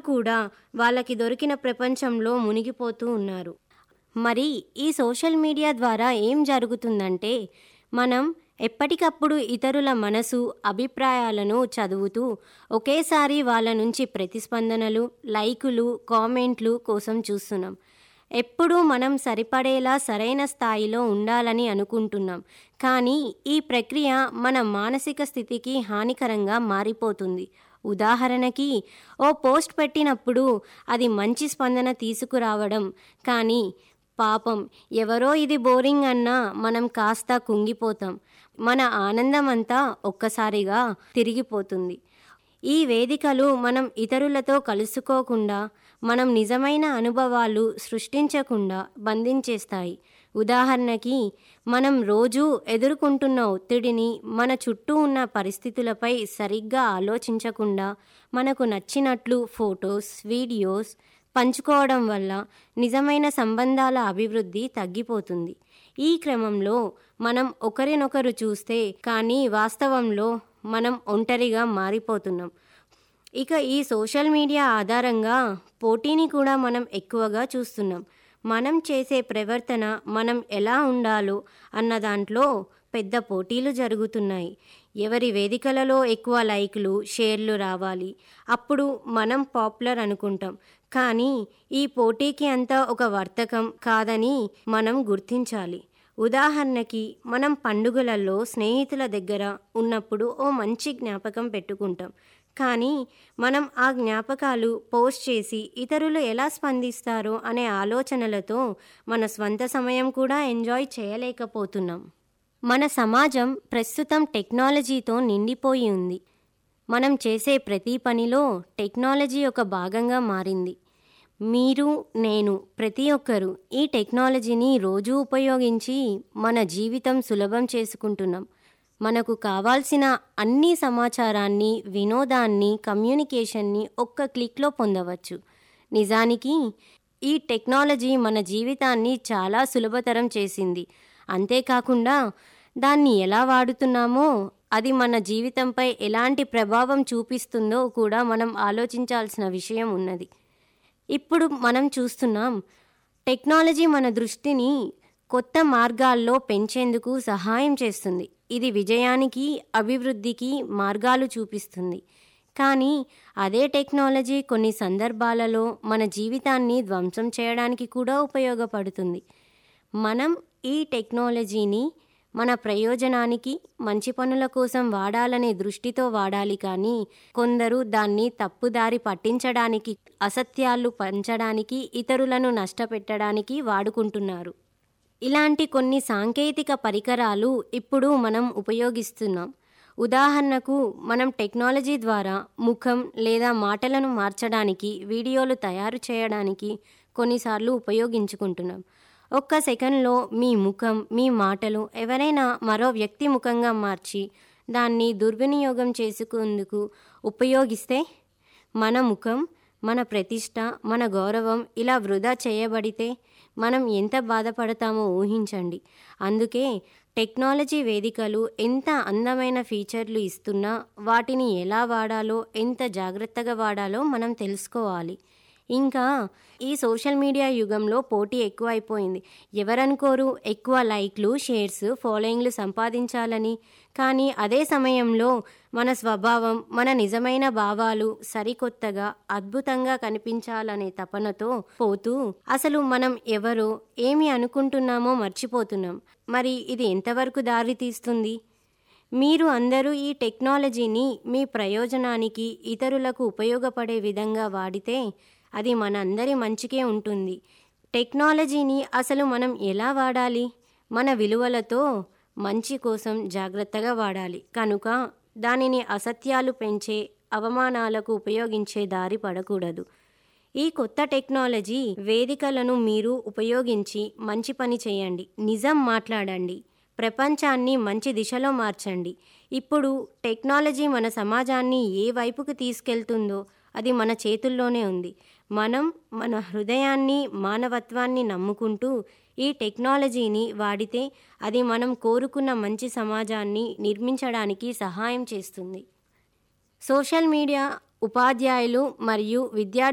కూడా వాళ్ళకి దొరికిన ప్రపంచంలో మునిగిపోతూ ఉన్నారు మరి ఈ సోషల్ మీడియా ద్వారా ఏం జరుగుతుందంటే మనం ఎప్పటికప్పుడు ఇతరుల మనసు అభిప్రాయాలను చదువుతూ ఒకేసారి వాళ్ళ నుంచి ప్రతిస్పందనలు లైకులు కామెంట్లు కోసం చూస్తున్నాం ఎప్పుడూ మనం సరిపడేలా సరైన స్థాయిలో ఉండాలని అనుకుంటున్నాం కానీ ఈ ప్రక్రియ మన మానసిక స్థితికి హానికరంగా మారిపోతుంది ఉదాహరణకి ఓ పోస్ట్ పెట్టినప్పుడు అది మంచి స్పందన తీసుకురావడం కానీ పాపం ఎవరో ఇది బోరింగ్ అన్నా మనం కాస్త కుంగిపోతాం మన ఆనందం అంతా ఒక్కసారిగా తిరిగిపోతుంది ఈ వేదికలు మనం ఇతరులతో కలుసుకోకుండా మనం నిజమైన అనుభవాలు సృష్టించకుండా బంధించేస్తాయి ఉదాహరణకి మనం రోజూ ఎదుర్కొంటున్న ఒత్తిడిని మన చుట్టూ ఉన్న పరిస్థితులపై సరిగ్గా ఆలోచించకుండా మనకు నచ్చినట్లు ఫొటోస్ వీడియోస్ పంచుకోవడం వల్ల నిజమైన సంబంధాల అభివృద్ధి తగ్గిపోతుంది ఈ క్రమంలో మనం ఒకరినొకరు చూస్తే కానీ వాస్తవంలో మనం ఒంటరిగా మారిపోతున్నాం ఇక ఈ సోషల్ మీడియా ఆధారంగా పోటీని కూడా మనం ఎక్కువగా చూస్తున్నాం మనం చేసే ప్రవర్తన మనం ఎలా ఉండాలో అన్న దాంట్లో పెద్ద పోటీలు జరుగుతున్నాయి ఎవరి వేదికలలో ఎక్కువ లైక్లు షేర్లు రావాలి అప్పుడు మనం పాపులర్ అనుకుంటాం కానీ ఈ పోటీకి అంతా ఒక వర్తకం కాదని మనం గుర్తించాలి ఉదాహరణకి మనం పండుగలలో స్నేహితుల దగ్గర ఉన్నప్పుడు ఓ మంచి జ్ఞాపకం పెట్టుకుంటాం కానీ మనం ఆ జ్ఞాపకాలు పోస్ట్ చేసి ఇతరులు ఎలా స్పందిస్తారో అనే ఆలోచనలతో మన స్వంత సమయం కూడా ఎంజాయ్ చేయలేకపోతున్నాం మన సమాజం ప్రస్తుతం టెక్నాలజీతో నిండిపోయి ఉంది మనం చేసే ప్రతి పనిలో టెక్నాలజీ ఒక భాగంగా మారింది మీరు నేను ప్రతి ఒక్కరూ ఈ టెక్నాలజీని రోజు ఉపయోగించి మన జీవితం సులభం చేసుకుంటున్నాం మనకు కావాల్సిన అన్ని సమాచారాన్ని వినోదాన్ని కమ్యూనికేషన్ని ఒక్క క్లిక్లో పొందవచ్చు నిజానికి ఈ టెక్నాలజీ మన జీవితాన్ని చాలా సులభతరం చేసింది అంతేకాకుండా దాన్ని ఎలా వాడుతున్నామో అది మన జీవితంపై ఎలాంటి ప్రభావం చూపిస్తుందో కూడా మనం ఆలోచించాల్సిన విషయం ఉన్నది ఇప్పుడు మనం చూస్తున్నాం టెక్నాలజీ మన దృష్టిని కొత్త మార్గాల్లో పెంచేందుకు సహాయం చేస్తుంది ఇది విజయానికి అభివృద్ధికి మార్గాలు చూపిస్తుంది కానీ అదే టెక్నాలజీ కొన్ని సందర్భాలలో మన జీవితాన్ని ధ్వంసం చేయడానికి కూడా ఉపయోగపడుతుంది మనం ఈ టెక్నాలజీని మన ప్రయోజనానికి మంచి పనుల కోసం వాడాలనే దృష్టితో వాడాలి కానీ కొందరు దాన్ని తప్పుదారి పట్టించడానికి అసత్యాలు పంచడానికి ఇతరులను నష్టపెట్టడానికి వాడుకుంటున్నారు ఇలాంటి కొన్ని సాంకేతిక పరికరాలు ఇప్పుడు మనం ఉపయోగిస్తున్నాం ఉదాహరణకు మనం టెక్నాలజీ ద్వారా ముఖం లేదా మాటలను మార్చడానికి వీడియోలు తయారు చేయడానికి కొన్నిసార్లు ఉపయోగించుకుంటున్నాం ఒక్క సెకండ్లో మీ ముఖం మీ మాటలు ఎవరైనా మరో వ్యక్తి ముఖంగా మార్చి దాన్ని దుర్వినియోగం చేసుకుందుకు ఉపయోగిస్తే మన ముఖం మన ప్రతిష్ట మన గౌరవం ఇలా వృధా చేయబడితే మనం ఎంత బాధపడతామో ఊహించండి అందుకే టెక్నాలజీ వేదికలు ఎంత అందమైన ఫీచర్లు ఇస్తున్నా వాటిని ఎలా వాడాలో ఎంత జాగ్రత్తగా వాడాలో మనం తెలుసుకోవాలి ఇంకా ఈ సోషల్ మీడియా యుగంలో పోటీ ఎక్కువైపోయింది ఎవరనుకోరు ఎక్కువ లైక్లు షేర్స్ ఫాలోయింగ్లు సంపాదించాలని కానీ అదే సమయంలో మన స్వభావం మన నిజమైన భావాలు సరికొత్తగా అద్భుతంగా కనిపించాలనే తపనతో పోతూ అసలు మనం ఎవరో ఏమి అనుకుంటున్నామో మర్చిపోతున్నాం మరి ఇది ఎంతవరకు దారి తీస్తుంది మీరు అందరూ ఈ టెక్నాలజీని మీ ప్రయోజనానికి ఇతరులకు ఉపయోగపడే విధంగా వాడితే అది మనందరి మంచికే ఉంటుంది టెక్నాలజీని అసలు మనం ఎలా వాడాలి మన విలువలతో మంచి కోసం జాగ్రత్తగా వాడాలి కనుక దానిని అసత్యాలు పెంచే అవమానాలకు ఉపయోగించే దారి పడకూడదు ఈ కొత్త టెక్నాలజీ వేదికలను మీరు ఉపయోగించి మంచి పని చేయండి నిజం మాట్లాడండి ప్రపంచాన్ని మంచి దిశలో మార్చండి ఇప్పుడు టెక్నాలజీ మన సమాజాన్ని ఏ వైపుకు తీసుకెళ్తుందో అది మన చేతుల్లోనే ఉంది మనం మన హృదయాన్ని మానవత్వాన్ని నమ్ముకుంటూ ఈ టెక్నాలజీని వాడితే అది మనం కోరుకున్న మంచి సమాజాన్ని నిర్మించడానికి సహాయం చేస్తుంది సోషల్ మీడియా ఉపాధ్యాయులు మరియు విద్యార్థి